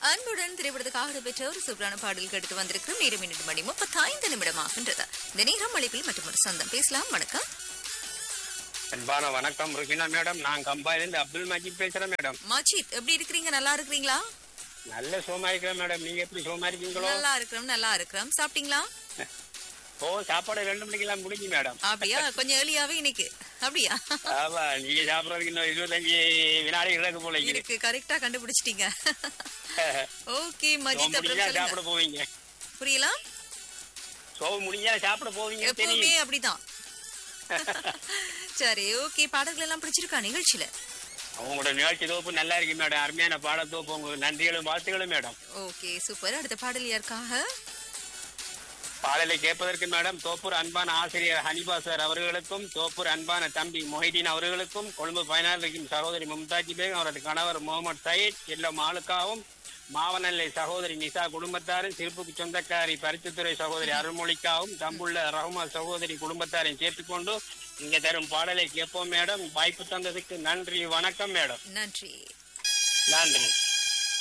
அன்புடன் திரைப்படத்துக்காக பெற்ற ஒரு சூப்பரான பாடலுக்கு எடுத்து வந்திருக்கிறோம் நேரம் இரண்டு மணி முப்பத்தைந்து நிமிடமாகின்றது இந்த நேரம் அழைப்பில் மற்றும் ஒரு சொந்தம் பேசலாம் வணக்கம் அன்பான வணக்கம் ருகினா மேடம் நான் கம்பாயிலிருந்து அப்துல் மஜீத் பேசுறேன் மேடம் மஜித் எப்படி இருக்கிறீங்க நல்லா இருக்கிறீங்களா நல்ல சோமா இருக்கிறேன் மேடம் நீங்க எப்படி சோமா இருக்கீங்களோ நல்லா இருக்கிறோம் நல்லா இருக்கிறோம் சாப்பிட்டீங்களா ஓ சாப்பாடு ரெண்டு மணிக்கெல்லாம் முடிஞ்சு மேடம் அப்படியா கொஞ்சம் ஏர்லியாவே இன்னைக்கு அப்படியா ஆமா நீங்க சாப்பிடறதுக்கு இன்னும் இருபத்தஞ்சு வினாடி கிடக்கு போல இருக்குது. இருக்கு கரெக்டா கண்டுபிடிச்சிட்டீங்க ஓகே சோம் மஜித் அப்புறம் முடிஞ்சா சொல்லுங்க. சாப்பிட போவீங்க புரியல சோம் முடிஞ்சா சாப்பிட போவீங்க எப்பவுமே தெரியும் அப்படிதான் சரி ஓகே பாடல்கள் எல்லாம் பிடிச்சிருக்கா நிகழ்ச்சியில உங்களோட நிகழ்ச்சி தோப்பு நல்லா இருக்கு மேடம் அருமையான பாடத்தோப்பு உங்களுக்கு நன்றிகளும் வாழ்த்துகளும் மேடம் ஓகே சூப்பர் அடுத்த பாடல் யாருக்காக பாடலை கேட்பதற்கு மேடம் தோப்பூர் அன்பான ஆசிரியர் ஹனிபா சார் அவர்களுக்கும் தோப்பூர் அன்பான தம்பி மொஹிதீன் அவர்களுக்கும் கொழும்பு பயனாளர் இருக்கும் சகோதரி மும்தாஜி பேகம் அவரது கணவர் முகமது சயீத் எல்லம் ஆளுக்காவும் மாவனல்லை சகோதரி நிசா குடும்பத்தாரும் சிறப்புக்கு சொந்தக்காரி பரிசுத்துறை சகோதரி அருள்மொழிக்காவும் தம்புள்ள ரஹ்மா சகோதரி குடும்பத்தாரையும் சேர்த்துக்கொண்டு இங்க தரும் பாடலை கேட்போம் மேடம் வாய்ப்பு தந்ததுக்கு நன்றி வணக்கம் மேடம் நன்றி நன்றி